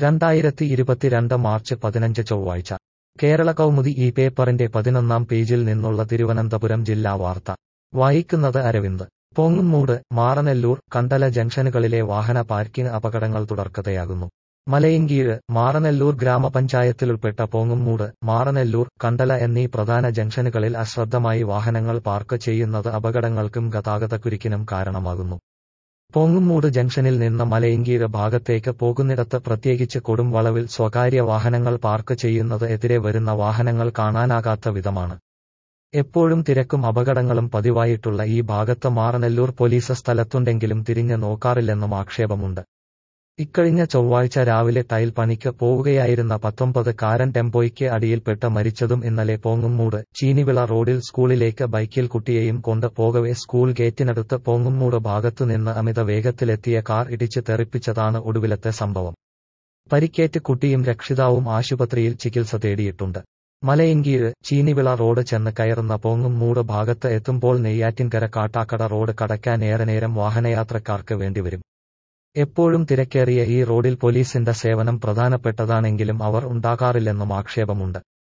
രണ്ടായിരത്തി ഇരുപത്തിരണ്ട് മാർച്ച് പതിനഞ്ച് ചൊവ്വാഴ്ച കേരള കൗമുദി ഈ പേപ്പറിന്റെ പതിനൊന്നാം പേജിൽ നിന്നുള്ള തിരുവനന്തപുരം ജില്ലാ വാർത്ത വായിക്കുന്നത് അരവിന്ദ് പോങ്ങുംമൂട് മാറനെല്ലൂർ കണ്ടല ജംഗ്ഷനുകളിലെ വാഹന പാർക്കിംഗ് അപകടങ്ങൾ തുടർക്കഥയാകുന്നു മലയങ്കീഴ് മാറനെല്ലൂർ ഗ്രാമപഞ്ചായത്തിലുൾപ്പെട്ട പോങ്ങുംമൂട് മാറനെല്ലൂർ കണ്ടല എന്നീ പ്രധാന ജംഗ്ഷനുകളിൽ അശ്രദ്ധമായി വാഹനങ്ങൾ പാർക്ക് ചെയ്യുന്നത് അപകടങ്ങൾക്കും ഗതാഗതക്കുരുക്കിനും കാരണമാകുന്നു പോങ്ങുംമൂട് ജംഗ്ഷനിൽ നിന്ന് മലയങ്കീഴ് ഭാഗത്തേക്ക് പോകുന്നിടത്ത് പ്രത്യേകിച്ച് കൊടും വളവിൽ സ്വകാര്യ വാഹനങ്ങൾ പാർക്ക് ചെയ്യുന്നത് എതിരെ വരുന്ന വാഹനങ്ങൾ കാണാനാകാത്ത വിധമാണ് എപ്പോഴും തിരക്കും അപകടങ്ങളും പതിവായിട്ടുള്ള ഈ ഭാഗത്ത് മാറനെല്ലൂർ പോലീസ് സ്ഥലത്തുണ്ടെങ്കിലും തിരിഞ്ഞ് നോക്കാറില്ലെന്നും ആക്ഷേപമുണ്ട് ഇക്കഴിഞ്ഞ ചൊവ്വാഴ്ച രാവിലെ ടൈൽ പണിക്ക് പോവുകയായിരുന്ന പത്തൊമ്പത് കാരൻ ടെമ്പോയ്ക്ക് അടിയിൽപ്പെട്ട് മരിച്ചതും ഇന്നലെ പോങ്ങുംമൂട് ചീനിവിള റോഡിൽ സ്കൂളിലേക്ക് ബൈക്കിൽ കുട്ടിയെയും കൊണ്ട് പോകവെ സ്കൂൾ ഗേറ്റിനടുത്ത് പോങ്ങുംമൂട് ഭാഗത്തുനിന്ന് അമിത വേഗത്തിലെത്തിയ കാർ ഇടിച്ച് തെറിപ്പിച്ചതാണ് ഒടുവിലത്തെ സംഭവം പരിക്കേറ്റ് കുട്ടിയും രക്ഷിതാവും ആശുപത്രിയിൽ ചികിത്സ തേടിയിട്ടുണ്ട് മലയങ്കീഴ് ചീനിവിള റോഡ് ചെന്ന് കയറുന്ന പോങ്ങുംമൂട് ഭാഗത്ത് എത്തുമ്പോൾ നെയ്യാറ്റിൻകര കാട്ടാക്കട റോഡ് കടക്കാൻ ഏറെ നേരം വാഹനയാത്രക്കാർക്ക് വേണ്ടിവരും എപ്പോഴും തിരക്കേറിയ ഈ റോഡിൽ പോലീസിന്റെ സേവനം പ്രധാനപ്പെട്ടതാണെങ്കിലും അവർ ഉണ്ടാകാറില്ലെന്നും ആക്ഷേപമുണ്ട്